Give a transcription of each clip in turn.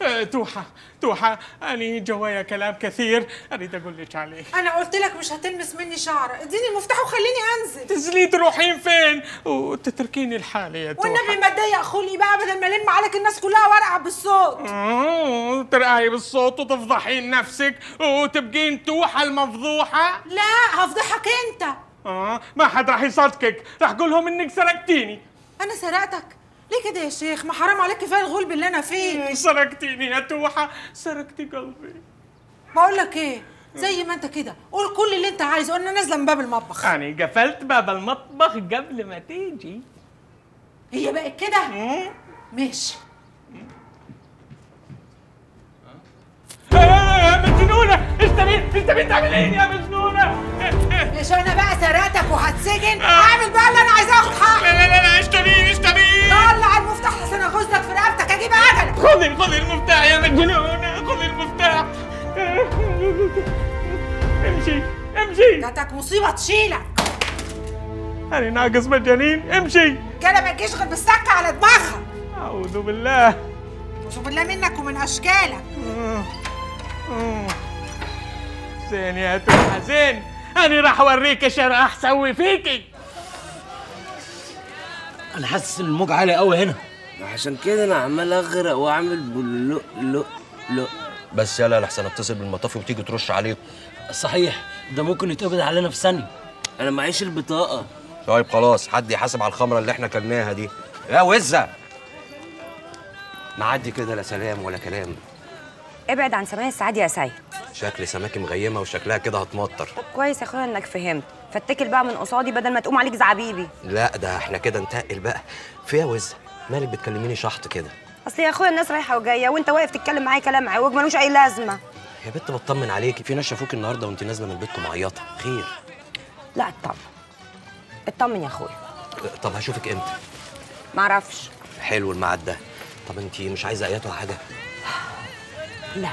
آه، توحة توحة أنا جوايا كلام كثير أريد أقول لك عليه انا قلت لك مش هتلمس مني شعره اديني المفتاح وخليني انزل تنزلي تروحين فين وتتركيني لحالي يا توحة والنبي ما تضيق خلقي بقى بدل ما الم عليك الناس كلها وارقع بالصوت آه، ترقعي بالصوت وتفضحين نفسك وتبقين توحة المفضوحة لا هفضحك انت آه ما حد راح يصدقك راح أقول لهم إنك سرقتيني انا سرقتك ليه كده يا شيخ ما حرام عليك كفايه الغلب اللي انا فيه سرقتيني يا توحة سرقتي قلبي بقول لك ايه زي ما انت كده قول كل اللي انت عايزه انا نازله من باب المطبخ أنا قفلت باب المطبخ قبل ما تيجي هي بقت كده ماشي آه، مجنونة ايش تبين ايش تبين تعملين يا مجنونة مش انا بقى سرقتك وهتسجن اعمل بقى اللي انا عايزاه اخد حقي لا لا لا لا ايش تبين ايش تبين طلع المفتاح عشان اغزك في رقبتك اجيب عجلك خذي خذي المفتاح يا مجنونة خذي المفتاح امشي امشي جاتك مصيبه تشيلك أنا ناقص مجانين امشي كده ما تجيش غير بالسكه على دماغها أعوذ بالله اعوذ بالله منك ومن اشكالك زين يا توحة زين أنا راح أوريك ايش راح أسوي فيكي انا حاسس ان الموج عالي قوي هنا عشان كده انا عمال اغرق واعمل بلو لو لو بس يلا لحسن اتصل بالمطافي وتيجي ترش عليهم صحيح ده ممكن يتقبض علينا في ثانيه انا معيش البطاقه طيب خلاص حد يحاسب على الخمره اللي احنا كلناها دي يا وزه معدي كده لا سلام ولا كلام ابعد عن سماء السعادة يا سيد شكل سماكي مغيمه وشكلها كده هتمطر طب كويس يا اخويا انك فهمت فاتكل بقى من قصادي بدل ما تقوم عليك زعبيبي لا ده احنا كده نتقل بقى فيها وزه مالك بتكلميني شحط كده اصل يا اخويا الناس رايحه وجايه وانت واقف تتكلم معايا كلام عوج ملوش اي لازمه يا بنت بطمن عليكي في ناس شافوك النهارده وانت نازله من بيتكم معيطه خير لا اطمن اطمن يا اخويا طب هشوفك امتى معرفش حلو الميعاد ده طب انت مش عايزه ايات ولا حاجه لا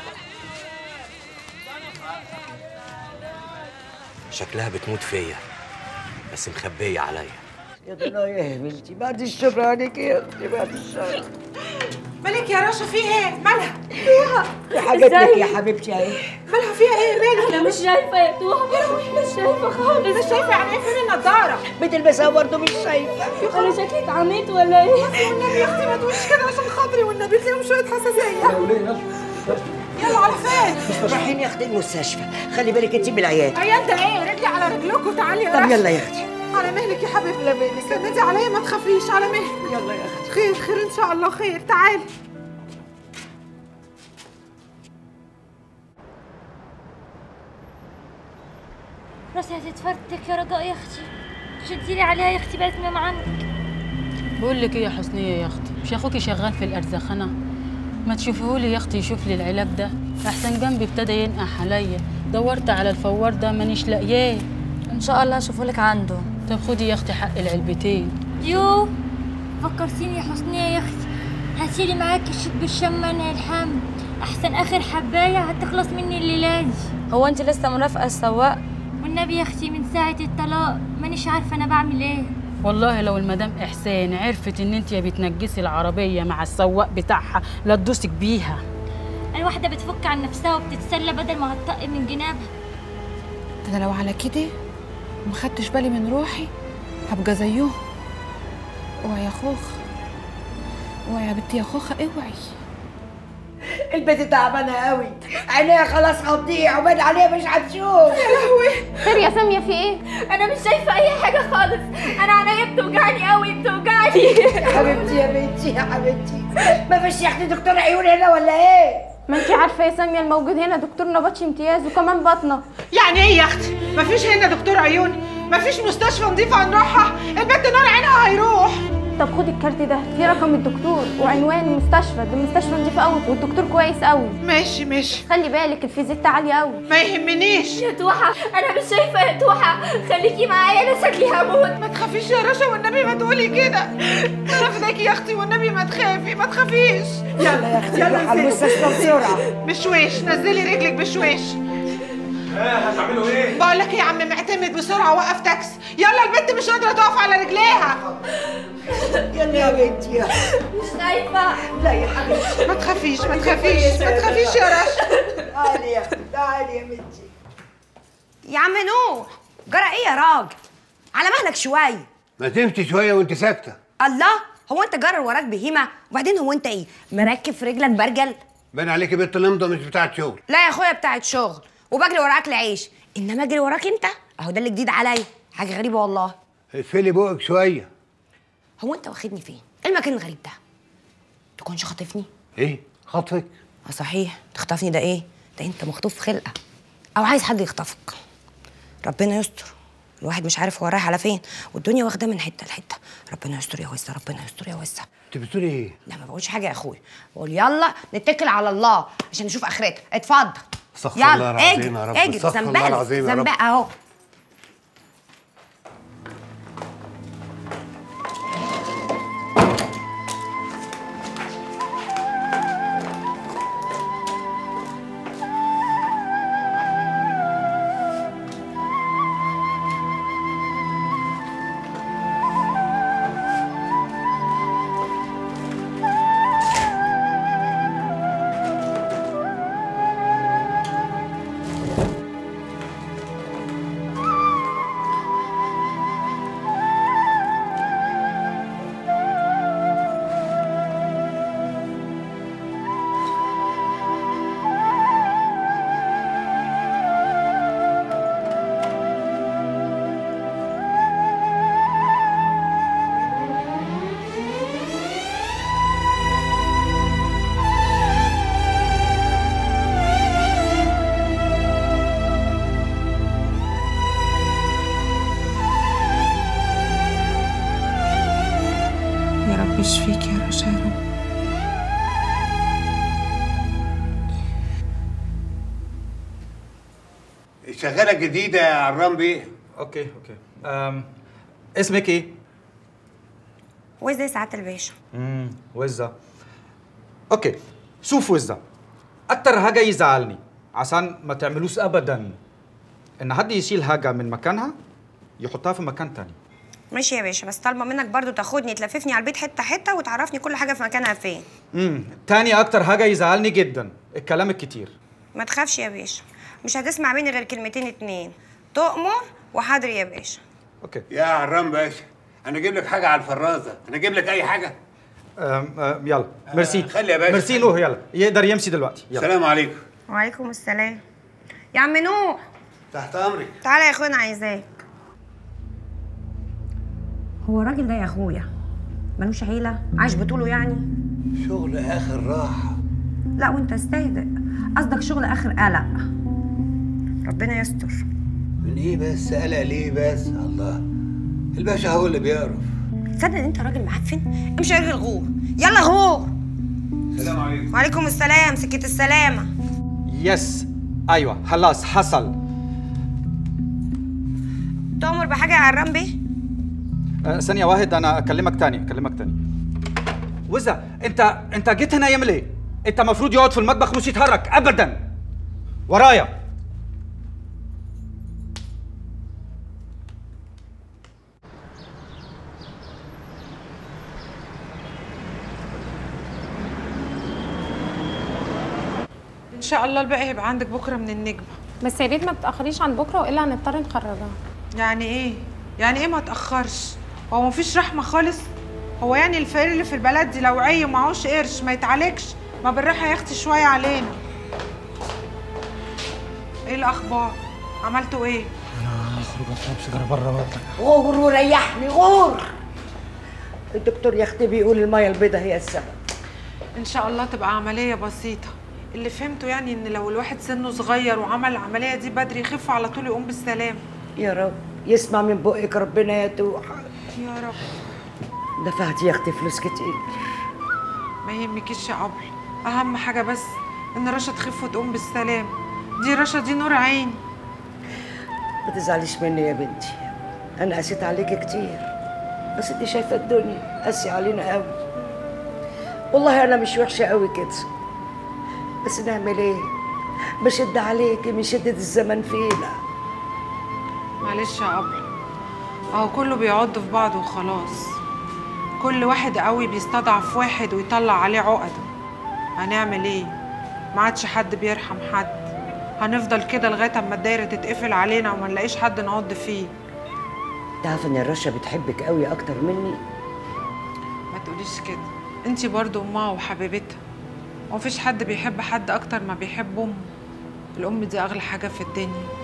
شكلها بتموت فيا بس مخبيه عليا يا ضنايا يا بنتي بعد الشر عليك يا اختي بعد الشر مالك يا رشا في ايه مالها يا حاجتك يا حبيبتي اهي مالها فيها ايه مالك انا مش شايفه يا توحه مش شايفه خالص مش شايفه يعني ايه فين النضاره بتلبسها برضه مش شايفه انا شكلي اتعميت ولا ايه والنبي يا اختي ما تقوليش كده عشان خاطري والنبي تلاقيهم شويه حساسيه يلا على فين رايحين يا اختي المستشفى خلي بالك انت من العيال عيال ده ايه رجلي على رجلكم تعالي يا طب رشا يلا يا اختي على مهلك يا حبيبتي لا مهلك سندي عليا ما تخافيش على مهلك يلا يا اختي خير خير ان شاء الله خير تعالي راسي هتتفرتك يا رجاء يا اختي شديلي عليها يا اختي بعد ما عنك بقول لك ايه يا حسنية يا اختي مش اخوكي شغال في الارزخانة ما تشوفيهولي يا اختي يشوف لي العلاج ده احسن جنبي ابتدى ينقح عليا دورت على الفوار ده مانيش لاقياه ان شاء الله اشوفه لك عنده طب خدي يا اختي حق العلبتين يو فكرتيني يا حسنية يا اختي هاتيلي معاكي شيت بالشمانة الحمد احسن اخر حباية هتخلص مني الليلة دي هو انت لسه مرافقه السواق والنبي يا اختي من ساعة الطلاق مانيش عارفة انا بعمل ايه والله لو المدام احسان عرفت ان انت يا بتنجسي العربيه مع السواق بتاعها لا تدوسك بيها الواحدة بتفك عن نفسها وبتتسلى بدل ما هتطق من جنابها ده انا لو على كده وما خدتش بالي من روحي هبقى زيهم اوعي يا خوخ اوعي يا بنتي يا خوخه اوعي البنت تعبانه قوي عينيها خلاص هتضيع وبان عليها مش هتشوف خير يا سامية في ايه؟ انا مش شايفة اي حاجة خالص انا عينيا بتوجعني قوي بتوجعني يا حبيبتي يا بنتي يا حبيبتي ما فيش يا اختي دكتور عيون هنا ولا ايه ما انت عارفة يا سامية الموجود هنا دكتور نبطش امتياز وكمان بطنة يعني ايه يا اختي مفيش هنا دكتور عيون مفيش مستشفى نظيفه هنروحها البنت نار عينها هيروح طب خد الكارت ده فيه رقم الدكتور وعنوان المستشفى ده المستشفى نضيفة قوي والدكتور كويس قوي ماشي ماشي خلي بالك الفيزيتا عالية قوي ما يهمنيش يا توحة انا مش شايفة يا توحة خليكي معايا انا شكلي هموت ما تخافيش يا رشا والنبي ما تقولي كده انا فداكي يا اختي والنبي ما تخافي ما تخافيش يلا يا اختي يلا على المستشفى بسرعه بشويش نزلي رجلك بشويش هتعملوا ايه؟ بقول لك ايه يا عم معتمد بسرعه وقف تاكسي يلا البنت مش قادره تقف على رجليها يلا يا يا بنتي مش خايفة لا يا حبيبتي ما تخافيش ما تخافيش ما تخافيش يا رشا تعالي يا اختي تعالي يا بنتي يا عم نوح جرى ايه يا راجل على مهلك شويه ما تمشي شويه وانت ساكته الله هو انت جرر وراك بهيمه وبعدين هو انت ايه مركب في رجلك برجل باين عليكي بنت لمضه مش بتاعت شغل لا يا اخويا بتاعت شغل وبجري وراك العيش انما اجري وراك انت اهو ده اللي جديد عليا حاجه غريبه والله اقفلي بوقك شويه هو انت واخدني فين ايه المكان الغريب ده تكونش خاطفني ايه خطفك اه صحيح تخطفني ده ايه ده انت مخطوف خلقه او عايز حد يخطفك ربنا يستر الواحد مش عارف هو رايح على فين والدنيا واخده من حته لحته ربنا يستر يا وسع ربنا يستر يا وسع انت بتقولي ايه لا ما بقولش حاجه يا اخويا بقول يلا نتكل على الله عشان نشوف اخرتها اتفضل استغفر يلا الله العظيم اجري يا رب، اجري استغفر الله زنبقلي العظيم يا رب. زنبقه اهو يا رب اشفيك يا رشا يا رب شغاله جديده يا عرام بيه اوكي اوكي أم اسمك ايه؟ وازاي سعاده الباشا امم وزة اوكي شوف وزة اكتر حاجة يزعلني عشان ما تعملوش ابدا ان حد يشيل حاجة من مكانها يحطها في مكان تاني ماشي يا باشا بس طالبه منك برضو تاخدني تلففني على البيت حته حته وتعرفني كل حاجه في مكانها فين امم تاني اكتر حاجة يزعلني جدا الكلام الكتير ما تخافش يا باشا مش هتسمع مني غير كلمتين اتنين تؤمر وحاضر يا باشا اوكي يا عرام باشا انا اجيب لك حاجه على الفرازه انا اجيب لك اي حاجه أم أم يلا ميرسي خلي يا باشا. ميرسي نوح يلا يقدر يمشي دلوقتي يلا السلام عليكم وعليكم السلام يا عم نوح تحت امرك تعالى يا اخويا انا عايزاك هو الراجل ده يا اخويا ملوش عيله عايش بطوله يعني شغل اخر راحه لا وانت استهدئ قصدك شغل اخر قلق ربنا يستر من ايه بس قلق ليه بس الله الباشا هو اللي بيعرف تصدق ان انت راجل معفن امشي ارغي الغور يلا غور السلام عليكم وعليكم السلام سكة السلامة يس ايوه خلاص حصل تؤمر بحاجة يا عرام بيه أه، ثانية واحد أنا أكلمك تاني أكلمك تاني وزة أنت أنت جيت هنا يعمل إيه؟ أنت المفروض يقعد في المطبخ مش يتحرك أبدا ورايا ان شاء الله الباقي هيبقى عندك بكره من النجمه بس يا ريت ما تتاخريش عن بكره والا هنضطر نخرجها يعني ايه يعني ايه ما تاخرش هو مفيش رحمه خالص هو يعني الفقير اللي في البلد دي لو عي ومعهوش قرش ما يتعالجش ما بالراحه يا اختي شويه علينا ايه الاخبار عملتوا ايه اخرج اشرب سيجاره بره بقى غور وريحني غور الدكتور يا اختي بيقول الميه البيضاء هي السبب ان شاء الله تبقى عمليه بسيطه اللي فهمته يعني ان لو الواحد سنه صغير وعمل العمليه دي بدري يخف على طول يقوم بالسلام يا رب يسمع من بقك ربنا يا توحى يا رب دفعت يا اختي فلوس كتير ما يهمكيش يا قبل اهم حاجه بس ان رشا تخف وتقوم بالسلام دي رشا دي نور عيني ما تزعليش مني يا بنتي انا قسيت عليك كتير بس انت شايفه الدنيا قاسي علينا قوي والله انا مش وحشه قوي كده بس نعمل ايه بشد عليكي من شده الزمن فينا معلش يا قبل اهو كله بيعض في بعضه وخلاص كل واحد قوي بيستضعف واحد ويطلع عليه عقده هنعمل ايه ما عادش حد بيرحم حد هنفضل كده لغايه اما الدايره تتقفل علينا وما نلاقيش حد نقض فيه تعرف ان الرشا بتحبك قوي اكتر مني ما تقوليش كده انتي برضو امها وحبيبتها ومفيش حد بيحب حد اكتر ما بيحب امه الام دي اغلى حاجه في الدنيا